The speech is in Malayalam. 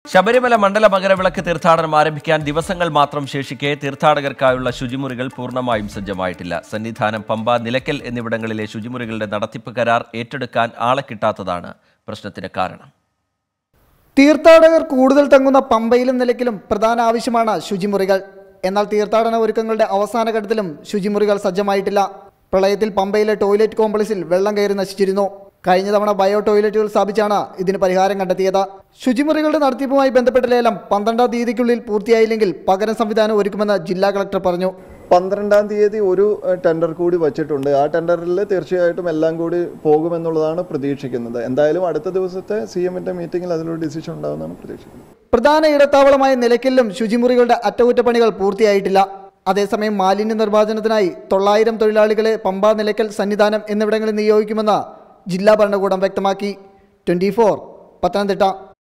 ശബരിമല മണ്ഡല മകരവിളക്ക് തീർത്ഥാടനം ആരംഭിക്കാൻ ദിവസങ്ങൾ മാത്രം ശേഷിക്കെ തീർത്ഥാടകർക്കായുള്ള ശുചിമുറികൾ പൂർണ്ണമായും സജ്ജമായിട്ടില്ല സന്നിധാനം പമ്പ നിലയ്ക്കൽ എന്നിവിടങ്ങളിലെ ശുചിമുറികളുടെ നടത്തിപ്പ് കരാർ ഏറ്റെടുക്കാൻ ആളെ കിട്ടാത്തതാണ് പ്രശ്നത്തിന് കാരണം തീർത്ഥാടകർ കൂടുതൽ തങ്ങുന്ന പമ്പയിലും നിലയ്ക്കലും പ്രധാന ആവശ്യമാണ് ശുചിമുറികൾ എന്നാൽ തീർത്ഥാടന ഒരുക്കങ്ങളുടെ അവസാന ഘട്ടത്തിലും ശുചിമുറികൾ സജ്ജമായിട്ടില്ല പ്രളയത്തിൽ പമ്പയിലെ ടോയ്ലറ്റ് കോംപ്ലക്സിൽ വെള്ളം കയറി നശിച്ചിരുന്നു കഴിഞ്ഞ തവണ ബയോ ടോയ്ലറ്റുകൾ സ്ഥാപിച്ചാണ് ഇതിന് പരിഹാരം കണ്ടെത്തിയത് ശുചിമുറികളുടെ നടത്തിപ്പുമായി ബന്ധപ്പെട്ട ലേലം പന്ത്രണ്ടാം തീയതിക്കുള്ളിൽ പൂർത്തിയായില്ലെങ്കിൽ പകരം സംവിധാനം ഒരുക്കുമെന്ന് ജില്ലാ കളക്ടർ പറഞ്ഞു പന്ത്രണ്ടാം തീയതി ഒരു ഏഹ്, ടെൻഡർ കൂടി വച്ചിട്ടുണ്ട് ആ ടെൻഡറിൽ തീർച്ചയായിട്ടും എല്ലാം കൂടി പോകുമെന്നുള്ളതാണ് പ്രതീക്ഷിക്കുന്നത് എന്തായാലും അടുത്ത ദിവസത്തെ സി എമ്മിൻ്റെ മീറ്റിംഗിൽ അതിലൊരു ഡിസിഷൻ ഉണ്ടാകുമെന്നാണ് പ്രതീക്ഷിക്കുന്നത് പ്രധാന ഇടത്താവളമായ നിലയ്ക്കലിലും ശുചിമുറികളുടെ അറ്റകുറ്റപ്പണികൾ പൂർത്തിയായിട്ടില്ല അതേസമയം മാലിന്യ നിർമ്മാർജ്ജനത്തിനായി തൊള്ളായിരം തൊഴിലാളികളെ പമ്പ നിലയ്ക്കൽ സന്നിധാനം എന്നിവിടങ്ങളിൽ നിയോഗിക്കുമെന്ന് ജില്ലാ ഭരണകൂടം വ്യക്തമാക്കി ട്വന്റി പത്തനംതിട്ട